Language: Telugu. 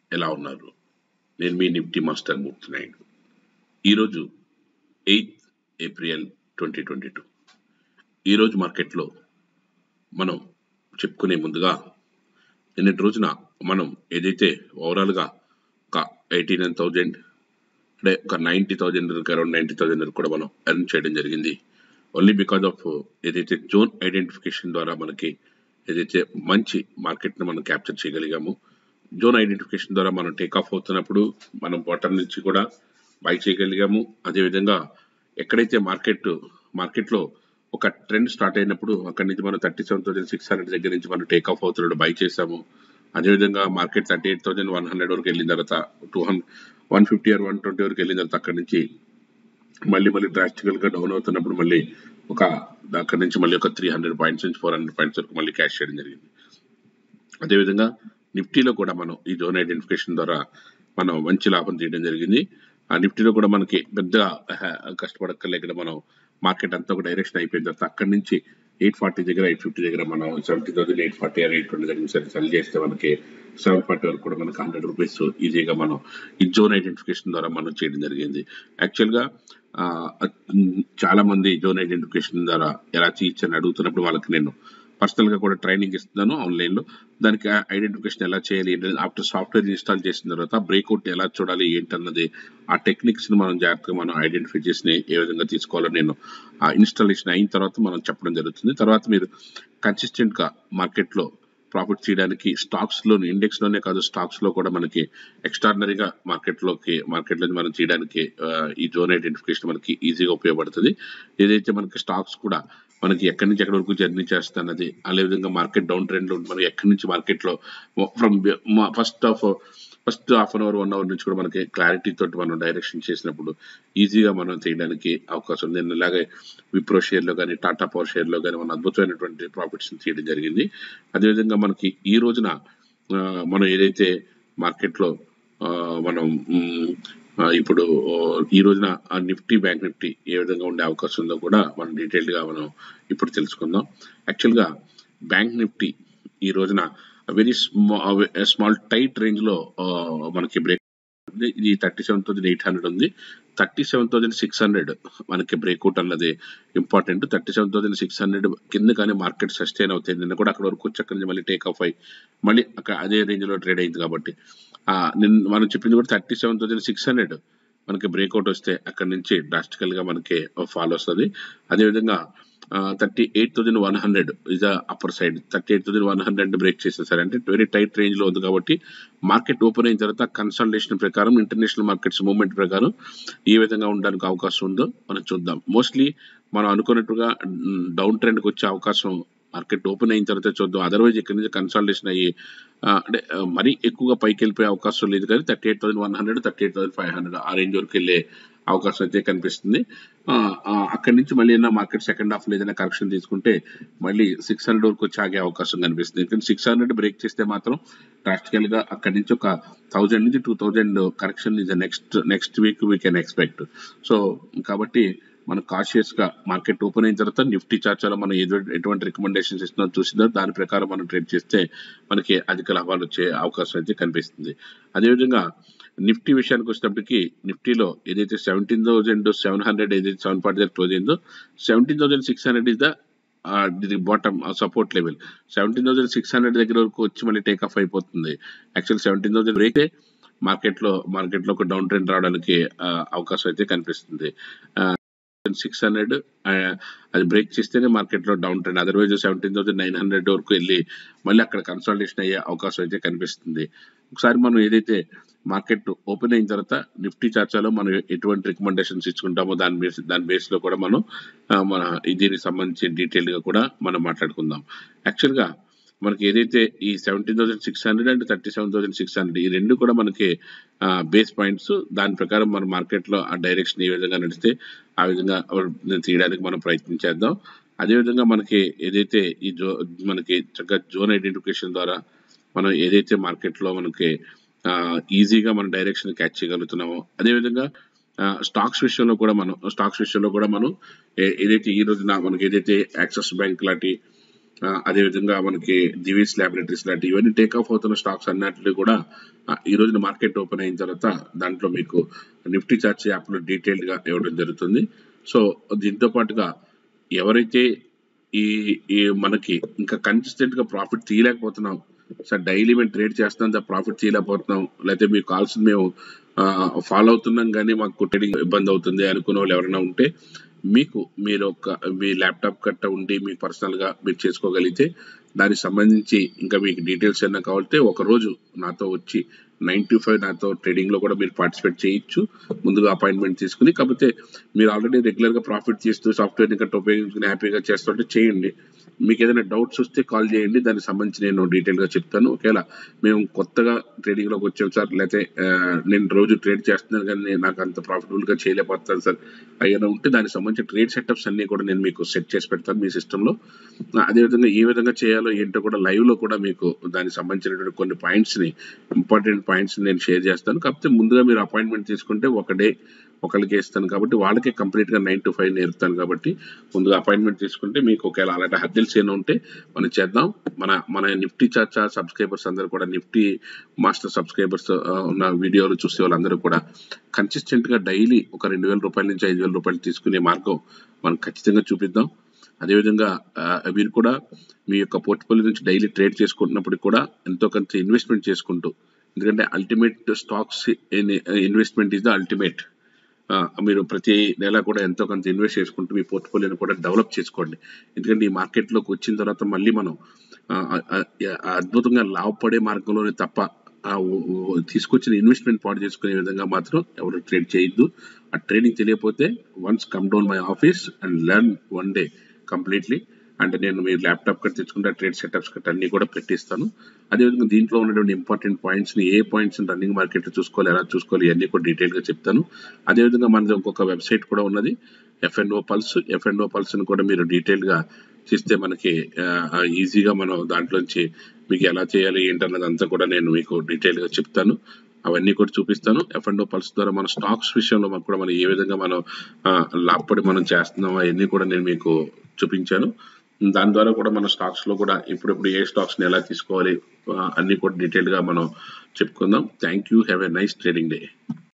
ఎలా ఉన్నారు నేను మీ నిఫ్టీ మాస్టర్ మూర్తి నాయుడు ఈరోజు eighth April twenty twenty two ఈరోజు మార్కెట్లో మనం చెప్పుకునే ముందుగా నిన్నటి రోజున మనం ఏదైతే ఓవరాల్గా ఒక ఎయిటీ నైన్ థౌజండ్ అంటే ఒక ninety thousand around ninety thousand కూడా మనం ఎర్న్ చేయడం జరిగింది ఓన్లీ బికాజ్ ఆఫ్ ఏదైతే జోన్ ఐడెంటిఫికేషన్ ద్వారా మనకి ఏదైతే మంచి మార్కెట్ని మనం క్యాప్చర్ చేయగలిగాము జోన్ ఐడెంటిఫికేషన్ ద్వారా మనం టేక్ ఆఫ్ అవుతున్నప్పుడు మనం బాటమ్ నుంచి కూడా బై చేయగలిగాము అదేవిధంగా ఎక్కడైతే మార్కెట్ మార్కెట్లో ఒక ట్రెండ్ స్టార్ట్ అయినప్పుడు అక్కడి నుంచి మనం thirty seven thousand six hundred దగ్గర నుంచి మనం టేక్ ఆఫ్ అవుతున్నాడు బై చేసాము అదేవిధంగా market thirty eight thousand one hundred వరకు వెళ్ళిన తర్వాత two hundred one fifty or one twenty వరకు వెళ్ళిన తర్వాత అక్కడి నుంచి మళ్ళీ మళ్ళీ డ్రాస్టికల్ గా డౌన్ అవుతున్నప్పుడు మళ్ళీ ఒక అక్కడి నుంచి మళ్ళీ ఒక త్రీ హండ్రెడ్ పాయింట్స్ నుంచి ఫోర్ హండ్రెడ్ పాయింట్స్ వరకు మళ్ళీ క్యాష్ చేయడం జరిగింది అదేవిధంగా నిఫ్టీలో కూడా మనం ఈ జోన్ ఐడెంటిఫికేషన్ ద్వారా మనం మంచి లాభం తీయడం జరిగింది ఆ నిఫ్టీలో కూడా మనకి పెద్దగా కష్టపడక్కర్లేకుండా మనం మార్కెట్ అంతా ఒక డైరెక్షన్ అయిపోయిన తర్వాత అక్కడి నుంచి ఎయిట్ ఫార్టీ దగ్గర ఎయిట్ ఫిఫ్టీ దగ్గర మనం seventy thousand eight forty or eight twenty దగ్గర సరే సెల్ చేస్తే మనకి సెవెన్ ఫార్టీ వరకు కూడా మనకి హండ్రెడ్ రూపీస్ ఈజీగా మనం ఈ జోన్ ఐడెంటిఫికేషన్ ద్వారా మనం చేయడం జరిగింది యాక్చువల్గా చాలా మంది జోన్ ఐడెంటిఫికేషన్ ద్వారా ఎలా చేయొచ్చని అడుగుతున్నప్పుడు వాళ్ళకి నేను పర్సనల్ గా కూడా ట్రైనింగ్ ఇస్తున్నాను ఆన్లైన్ లో దానికి ఐడెంటిఫికేషన్ ఎలా చేయాలి ఆఫ్టర్ సాఫ్ట్వేర్ ఇన్స్టాల్ చేసిన తర్వాత బ్రేక్అవుట్ ఎలా చూడాలి ఏంటన్నది ఆ టెక్నిక్స్ ని మనం జాగ్రత్తగా మనం ఐడెంటిఫై చేసి ఏ విధంగా తీసుకోవాలో నేను ఆ ఇన్స్టాలేషన్ అయిన తర్వాత మనం చెప్పడం జరుగుతుంది తర్వాత మీరు కన్సిస్టెంట్ గా మార్కెట్ లో ప్రాఫిట్ చేయడానికి స్టాక్స్ లో ఇండెక్స్ లోనే కాదు స్టాక్స్ లో కూడా మనకి ఎక్స్ట్రాడినరీగా మార్కెట్ లోకి మార్కెట్ లో మనం చేయడానికి ఈ జోన్ ఐడెంటిఫికేషన్ మనకి ఈజీగా ఉపయోగపడుతుంది ఏదైతే మనకి స్టాక్స్ కూడా మనకి ఎక్కడి నుంచి ఎక్కడి వరకు జర్నీ చేస్తున్నది అదేవిధంగా మార్కెట్ డౌన్ ట్రెండ్ లో మనం ఎక్కడి నుంచి మార్కెట్ లో from first of first half an hour one hour నుంచి కూడా మనకి క్లారిటీ తోటి మనం డైరెక్షన్ చేసినప్పుడు ఈజీగా మనం చేయడానికి అవకాశం ఉంది నేను ఇలాగే విప్రో షేర్లో కానీ టాటా పవర్ షేర్లో కానీ మనం అద్భుతమైనటువంటి ప్రాఫిట్స్ తీయడం జరిగింది అదేవిధంగా మనకి ఈ రోజున మనం ఏదైతే మార్కెట్లో మనం ఇప్పుడు ఈ రోజున ఆ నిఫ్టీ బ్యాంక్ నిఫ్టీ ఏ విధంగా ఉండే అవకాశం ఉందో కూడా మనం డీటెయిల్డ్గా మనం ఇప్పుడు తెలుసుకుందాం యాక్చువల్గా బ్యాంక్ నిఫ్టీ ఈ రోజున very small small tight range లో మనకి బ్రేక్ ఇది thirty seven thousand eight hundred ఉంది thirty seven thousand six hundred మనకి బ్రేక్అవుట్ అన్నది important thirty seven thousand six hundred కింద కానీ మార్కెట్ సస్టైన్ అవుతుంది నిన్న కూడా అక్కడ వరకు వచ్చి అక్కడి నుంచి మళ్ళీ టేక్ ఆఫ్ అయ్యి మళ్ళీ అక్కడ అదే రేంజ్ లో ట్రేడ్ అయింది కాబట్టి నిన్న మనం చెప్పింది కూడా thirty seven thousand six hundred మనకి బ్రేక్అవుట్ వస్తే అక్కడి నుంచి డ్రాస్టికల్ గా మనకి ఫాల్ వస్తుంది అదేవిధంగా thirty eight thousand one hundred is upper side thirty eight thousand one hundred break చేసేసారు అంటే వెరీ టైట్ రేంజ్ లో ఉంది కాబట్టి మార్కెట్ ఓపెన్ అయిన తర్వాత కన్సల్టేషన్ ప్రకారం ఇంటర్నేషనల్ మార్కెట్స్ మూవ్మెంట్ ప్రకారం ఏ విధంగా ఉండడానికి అవకాశం ఉందో మనం చూద్దాం మోస్ట్లీ మనం అనుకున్నట్టుగా డౌన్ ట్రెండ్కి వచ్చే అవకాశం మార్కెట్ ఓపెన్ అయిన తర్వాత చూద్దాం అదర్వైజ్ ఇక్కడ నుంచి కన్సల్టేషన్ అయ్యి అంటే మరీ ఎక్కువగా పైకి వెళ్ళిపోయే అవకాశం లేదు కానీ thirty eight thousand one hundred thirty eight thousand five hundred ఆ రేంజ్ వరకు వెళ్ళే అవకాశం అయితే కనిపిస్తుంది అక్కడి నుంచి మళ్ళీ ఏదైనా మార్కెట్ సెకండ్ హాఫ్ ఏదైనా కరెక్షన్ తీసుకుంటే మళ్ళీ సిక్స్ హండ్రెడ్ వరకు వచ్చి ఆగే అవకాశం కనిపిస్తుంది ఎందుకంటే సిక్స్ హండ్రెడ్ బ్రేక్ చేస్తే మాత్రం ప్రాక్టికల్ గా అక్కడి నుంచి ఒక థౌజండ్ నుంచి two thousand correction is next next week we can expect so కాబట్టి మనం కాషియస్ గా మార్కెట్ ఓపెన్ అయిన తర్వాత నిఫ్టీ చార్చాలో మనం ఎటువంటి రికమెండేషన్స్ ఇస్తున్నా చూసిందో దాని ప్రకారం మనం ట్రేడ్ చేస్తే మనకి అధిక లాభాలు వచ్చే అవకాశం అయితే కనిపిస్తుంది అదేవిధంగా నిఫ్టీ విషయానికి వచ్చేటప్పటికి నిఫ్టీలో ఏదైతే సెవెంటీన్ థౌసండ్ సెవెన్ హండ్రెడ్ ఏదైతే సెవెన్ ఫార్టీ దగ్గర క్లోజ్ అయిందో seventeen thousand six hundred is the the bottom support level seventeen thousand six hundred దగ్గర వరకు వచ్చి మళ్ళీ టేక్ ఆఫ్ అయిపోతుంది actual seventeen thousand break market లో మార్కెట్ లో ఒక డౌన్ ట్రెండ్ రావడానికి అవకాశం అయితే కనిపిస్తుంది సిక్స్ హండ్రెడ్ అది బ్రేక్ చేస్తేనే మార్కెట్ లో down trend otherwise seventeen thousand nine hundred వరకు వెళ్ళి మళ్ళీ అక్కడ కన్సల్టేషన్ అయ్యే అవకాశం అయితే కనిపిస్తుంది ఒకసారి మనం ఏదైతే మార్కెట్ ఓపెన్ అయిన తర్వాత నిఫ్టీ చర్చలో మనం ఎటువంటి రికమెండేషన్స్ ఇచ్చుకుంటామో దాని బేస్ దాని బేస్ లో కూడా మనం మన దీనికి సంబంధించి డీటెయిల్ గా కూడా మనం మాట్లాడుకుందాం యాక్చువల్ గా మనకి ఏదైతే ఈ seventeen thousand six hundred and thirty seven thousand six hundred ఈ రెండు కూడా మనకి బేస్ పాయింట్స్ దాని ప్రకారం మన మార్కెట్లో ఆ డైరెక్షన్ ఏ విధంగా నడిస్తే ఆ విధంగా తీయడానికి మనం ప్రయత్నం చేద్దాం అదేవిధంగా మనకి ఏదైతే ఈ జో మనకి చక్కగా జోన్ ఐడెంటిఫికేషన్ ద్వారా మనం ఏదైతే మార్కెట్లో మనకి ఈజీగా మన డైరెక్షన్ క్యాచ్ చేయగలుగుతున్నామో అదేవిధంగా స్టాక్స్ విషయంలో కూడా మనం స్టాక్స్ విషయంలో కూడా మనం ఏదైతే ఈ రోజున మనకి ఏదైతే యాక్సిస్ బ్యాంక్ లాంటి ఆ, అదేవిధంగా మనకి దివీస్ ల్యాబొరేటరీస్ లాంటి ఇవన్నీ టేక్ ఆఫ్ అవుతున్న స్టాక్స్ అన్నట్లు కూడా ఆ, ఈ రోజున మార్కెట్ ఓపెన్ అయిన తర్వాత దాంట్లో మీకు నిఫ్టీ చార్ట్స్ యాప్లో డీటెయిల్డ్ గా ఇవ్వడం జరుగుతుంది సో దీంతో పాటుగా ఎవరైతే ఈ ఈ మనకి ఇంకా కన్సిస్టెంట్ గా ప్రాఫిట్ తీయలేకపోతున్నాం సార్ డైలీ మేము ట్రేడ్ చేస్తున్నాం సార్ ప్రాఫిట్ తీయలేకపోతున్నాం లేకపోతే మీకు కావాల్సింది మేము ఫాలో అవుతున్నాం కానీ మాకు ట్రేడింగ్ ఇబ్బంది అవుతుంది అనుకునే వాళ్ళు ఎవరైనా ఉంటే మీకు మీరు ఒక మీ ల్యాప్టాప్ కట్ట ఉండి మీ పర్సనల్ గా మీరు చేసుకోగలిగితే దానికి సంబంధించి ఇంకా మీకు డీటెయిల్స్ ఏమైనా కావాలంటే ఒక రోజు నాతో వచ్చి నైన్ టు ఫైవ్ నాతో ట్రేడింగ్ లో కూడా మీరు పార్టిసిపేట్ చేయొచ్చు ముందుగా అపాయింట్మెంట్ తీసుకుని కాకపోతే మీరు ఆల్రెడీ రెగ్యులర్ గా ప్రాఫిట్ చేస్తూ సాఫ్ట్వేర్ ఇంకా ఉపయోగించుకుని హ్యాపీగా చేస్తుంటే చేయండి మీకు ఏదైనా డౌట్స్ వస్తే కాల్ చేయండి దానికి సంబంధించి నేను డీటెయిల్ గా చెప్తాను ఒకవేళ మేము కొత్తగా ట్రేడింగ్ లోకి వచ్చాం సార్ లేకపోతే ఆ, నేను రోజు ట్రేడ్ చేస్తున్నాను కానీ నేను నాకు అంత ప్రాఫిటబుల్ గా చేయలేకపోతాను సార్ అయ్యేనా ఉంటే దానికి సంబంధించి ట్రేడ్ సెటప్స్ అన్ని కూడా నేను మీకు సెట్ చేసి పెడతాను మీ సిస్టమ్ లో ఆ, అదేవిధంగా ఏ విధంగా చేయాలో ఏంటో కూడా లైవ్ లో కూడా మీకు దానికి సంబంధించినటువంటి కొన్ని పాయింట్స్ ని ఇంపార్టెంట్ పాయింట్స్ నేను షేర్ చేస్తాను కాకపోతే ముందుగా మీరు అపాయింట్మెంట్ తీసుకుంటే ఒక డే ఒకరికి ఇస్తాను కాబట్టి వాళ్ళకే కంప్లీట్ గా నైన్ టు ఫైవ్ నేర్పుతాను కాబట్టి ముందుగా అపాయింట్మెంట్ తీసుకుంటే మీకు ఒకవేళ అలాంటి హద్దుల్స్ ఏమైనా ఉంటే మనం చేద్దాం మన మన నిఫ్టీ చార్చా సబ్స్క్రైబర్స్ అందరూ కూడా నిఫ్టీ మాస్టర్ సబ్స్క్రైబర్స్ ఉన్న వీడియోలు చూసే వాళ్ళందరూ కూడా కన్సిస్టెంట్ గా డైలీ ఒక రెండు వేల రూపాయల నుంచి ఐదు వేల రూపాయలు తీసుకునే మార్గం మనం ఖచ్చితంగా చూపిద్దాం అదేవిధంగా ఆ, మీరు కూడా మీ యొక్క పోర్ట్ఫోలియో నుంచి డైలీ ట్రేడ్ చేసుకుంటున్నప్పుడు కూడా ఎంతో కొంత ఇన్వెస్ట్మెంట్ చేసుకుంటూ ఎందుకంటే ultimate stocks investment is the ultimate ఆ, మీరు ప్రతి నెల కూడా ఎంతో కొంత ఇన్వెస్ట్ చేసుకుంటూ మీ పోర్ట్ఫోలియోని కూడా డెవలప్ చేసుకోండి ఎందుకంటే ఈ మార్కెట్లోకి వచ్చిన తర్వాత మళ్ళీ మనం ఆ, ఆ, ఆ, అద్భుతంగా లాభపడే మార్గంలోనే తప్ప ఆ ఓ- ఓ- తీసుకొచ్చిన ఇన్వెస్ట్మెంట్ పాటు చేసుకునే విధంగా మాత్రం ఎవరు ట్రేడ్ చేయొద్దు ఆ ట్రేడింగ్ తెలియకపోతే once come down my office and learn one day completely అంటే నేను మీ ల్యాప్టాప్ కట్ తెచ్చుకుంటే ట్రేడ్ సెటప్స్ కట్ అన్ని కూడా పెట్టిస్తాను అదేవిధంగా దీంట్లో ఉన్నటువంటి ఇంపార్టెంట్ పాయింట్స్ ని ఏ పాయింట్స్ రన్నింగ్ మార్కెట్ లో చూసుకోవాలి ఎలా చూసుకోవాలి ఇవన్నీ కూడా డీటెయిల్ గా చెప్తాను అదేవిధంగా మనది ఇంకొక వెబ్సైట్ కూడా ఉన్నది ఎఫ్ఎన్ఓ పల్స్ ఎఫ్ఎన్ఓ పల్స్ ని కూడా మీరు డీటెయిల్ గా చేస్తే మనకి ఈజీగా మనం దాంట్లోంచి మీకు ఎలా చేయాలి ఏంటన్నది అంతా కూడా నేను మీకు డీటెయిల్ గా చెప్తాను అవన్నీ కూడా చూపిస్తాను ఎఫ్ అండ్ పల్స్ ద్వారా మన స్టాక్స్ విషయంలో మనకు కూడా మనం ఏ విధంగా మనం ఆ, లాభపడి మనం చేస్తున్నాం అవన్నీ కూడా నేను మీకు చూపించాను దాని ద్వారా కూడా మన స్టాక్స్ లో కూడా ఇప్పుడిప్పుడు ఏ స్టాక్స్ ని ఎలా తీసుకోవాలి ఆ, అన్ని కూడా డీటెయిల్ గా మనం చెప్పుకుందాం thank you have a nice trading day